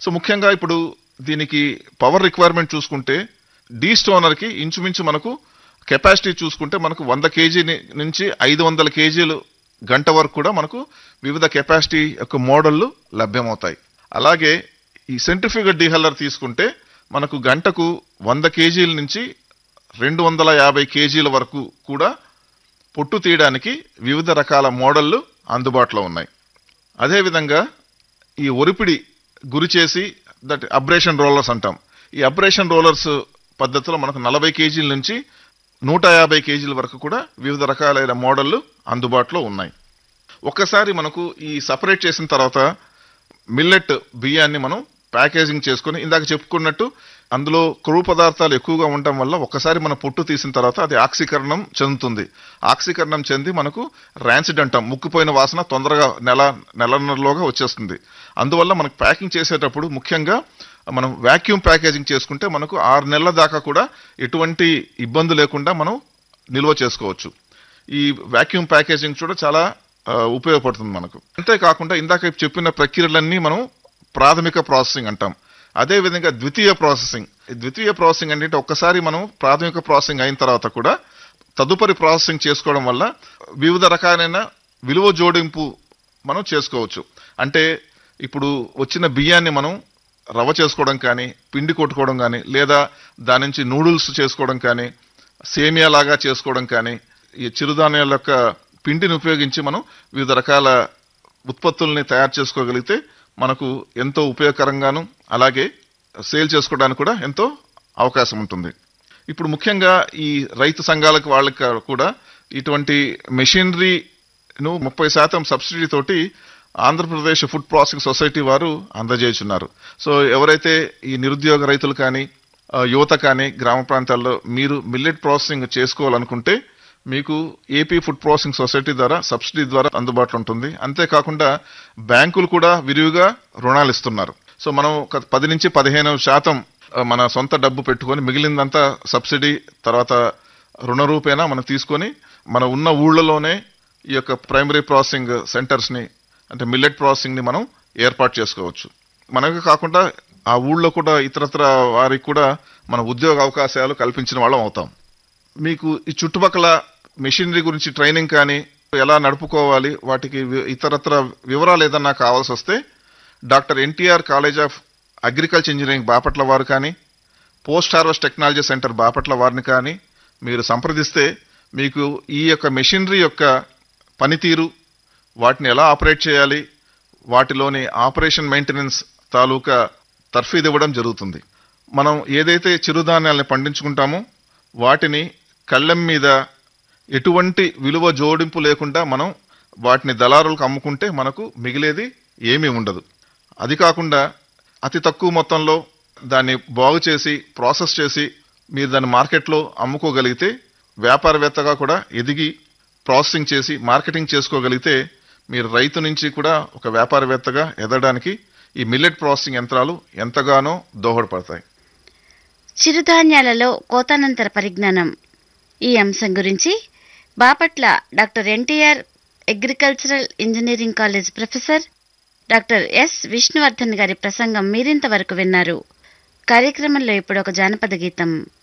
so ముఖ్యంగా ఇప్పుడు దీనికి పవర్ రిక్వైర్మెంట్ చూసుకుంటే డీ స్టోనర్కి ఇంచుమించు మనకు కెపాసిటీ చూసుకుంటే మనకు వంద కేజీ నుంచి ఐదు వందల కేజీలు గంట వరకు కూడా మనకు వివిధ కెపాసిటీ యొక్క మోడళ్లు లభ్యమవుతాయి అలాగే ఈ సెంట్రిఫ్యూగల్ డీహల్లర్ తీసుకుంటే మనకు గంటకు వంద కేజీల నుంచి రెండు వందల యాభై కేజీల వరకు కూడా పొట్టు తీయడానికి వివిధ రకాల మోడళ్లు అందుబాటులో ఉన్నాయి అదేవిధంగా ఈ ఒరిపిడి గురి చేసి దట్ అబ్రేషన్ రోలర్స్ అంటాం ఈ అబ్రేషన్ రోలర్స్ పద్ధతిలో మనకు నలభై కేజీల నుంచి నూట యాభై కేజీల వరకు కూడా వివిధ రకాలైన మోడళ్లు అందుబాటులో ఉన్నాయి ఒక్కసారి మనకు ఈ సపరేట్ చేసిన తర్వాత మిల్లెట్ బియ్యాన్ని మనం ప్యాకేజింగ్ చేసుకొని ఇందాక చెప్పుకున్నట్టు అందులో కొవ్వు పదార్థాలు ఎక్కువగా ఉండటం వల్ల ఒక్కసారి మనం పొట్టు తీసిన తర్వాత అది ఆక్సీకరణం చెందుతుంది ఆక్సీకరణం చెంది మనకు ర్యాన్సిడ్ అంటాం ముక్కిపోయిన వాసన తొందరగా నెల నెలన్నరలోగా వచ్చేస్తుంది అందువల్ల మనకు ప్యాకింగ్ చేసేటప్పుడు ముఖ్యంగా మనం వాక్యూమ్ ప్యాకేజింగ్ చేసుకుంటే మనకు ఆరు నెలల దాకా కూడా ఎటువంటి ఇబ్బంది లేకుండా మనం నిల్వ చేసుకోవచ్చు ఈ వాక్యూమ్ ప్యాకేజింగ్ కూడా చాలా ఆ, ఉపయోగపడుతుంది మనకు అంతేకాకుండా ఇందాక చెప్పిన ప్రక్రియలన్నీ మనం ప్రాథమిక ప్రాసెసింగ్ అంటాం అదే విధంగా ద్వితీయ ప్రాసెసింగ్ ఈ ద్వితీయ ప్రాసెసింగ్ అంటే ఒక్కసారి మనం ప్రాథమిక ప్రాసెసింగ్ అయిన తర్వాత కూడా తదుపరి ప్రాసెసింగ్ చేసుకోవడం వల్ల వివిధ రకాలైన విలువ జోడింపు మనం చేసుకోవచ్చు అంటే ఇప్పుడు వచ్చిన బియ్యాన్ని మనం రవ్వ చేసుకోవడం కానీ పిండి కొట్టుకోవడం కానీ లేదా దాని నుంచి నూడిల్స్ చేసుకోవడం కానీ సేమియా లాగా చేసుకోవడం కానీ ఈ చిరుధాన్యాల యొక్క పిండిని ఉపయోగించి మనం వివిధ రకాల ఉత్పత్తుల్ని తయారు చేసుకోగలిగితే మనకు ఎంతో ఉపయోగకరంగాను అలాగే సేల్ చేసుకోవడానికి కూడా ఎంతో అవకాశం ఉంటుంది ఇప్పుడు ముఖ్యంగా ఈ రైతు సంఘాలకు వాళ్ళకి కూడా ఇటువంటి మెషినరీను ముప్పై శాతం సబ్సిడీ తోటి ఆంధ్రప్రదేశ్ ఫుడ్ ప్రాసెసింగ్ సొసైటీ వారు అందజేస్తున్నారు సో ఎవరైతే ఈ నిరుద్యోగ రైతులు కానీ ఆ, యువత కానీ గ్రామ ప్రాంతాల్లో మీరు మిల్లెట్ ప్రాసెసింగ్ చేసుకోవాలనుకుంటే మీకు ఏపీ ఫుడ్ ప్రాసెసింగ్ సొసైటీ ద్వారా సబ్సిడీ ద్వారా అందుబాటులో ఉంటుంది అంతేకాకుండా బ్యాంకులు కూడా విరివిగా రుణాలు ఇస్తున్నారు సో మనం ఒక పది నుంచి పదిహేను శాతం ఆ, మన సొంత డబ్బు పెట్టుకొని మిగిలిందంతా సబ్సిడీ తర్వాత రుణ రూపేణా మనం తీసుకొని మన ఉన్న ఊళ్ళలోనే ఈ యొక్క ప్రైమరీ ప్రాసెసింగ్ సెంటర్స్ ని అంటే మిల్లెట్ ప్రాసెసింగ్ ని మనం ఏర్పాటు చేసుకోవచ్చు మనకు కాకుండా ఆ ఊళ్ళో కూడా ఇతరత్ర వారికి కూడా మన ఉద్యోగ అవకాశాలు కల్పించిన వాళ్ళం అవుతాం మీకు ఈ చుట్టుపక్కల మెషినరీ గురించి ట్రైనింగ్ కానీ ఎలా నడుపుకోవాలి వాటికి వి- ఇతరత్ర వివరాలు ఏదన్నా కావాల్సి వస్తే doctor NTR college of agriculture engineering Bapatla వారు కానీ post harvest technology centre Bapatla వారిని కానీ మీరు సంప్రదిస్తే మీకు ఈ యొక్క మెషినరీ యొక్క పనితీరు వాటిని ఎలా ఆపరేట్ చేయాలి వాటిలోని ఆపరేషన్ మెయింటెనెన్స్ తాలూకా తర్ఫీదు ఇవ్వడం జరుగుతుంది మనం ఏదైతే చిరుధాన్యాలను పండించుకుంటామో వాటిని కళ్ళెం మీద ఎటువంటి విలువ జోడింపు లేకుండా మనం వాటిని దళారులకు అమ్ముకుంటే మనకు మిగిలేది ఏమీ ఉండదు అది కాకుండా అతి తక్కువ మొత్తంలో దాన్ని బాగు చేసి ప్రాసెస్ చేసి మీరు దాన్ని మార్కెట్లో అమ్ముకోగలిగితే వ్యాపారవేత్తగా కూడా ఎదిగి ప్రాసెసింగ్ చేసి మార్కెటింగ్ చేసుకోగలిగితే మీరు రైతు నుంచి కూడా ఒక వ్యాపారవేత్తగా ఎదగడానికి ఈ మిల్లెట్ ప్రాసెసింగ్ యంత్రాలు ఎంతగానో దోహదపడతాయి చిరుధాన్యాలలో కోతానంతర పరిజ్ఞానం ఈ అంశం గురించి Bapatla doctor NTR agricultural engineering college professor doctor S Vishnuvardhan గారి ప్రసంగం మీరింతవరకు విన్నారు కార్యక్రమంలో ఇప్పుడు ఒక జానపద గీతం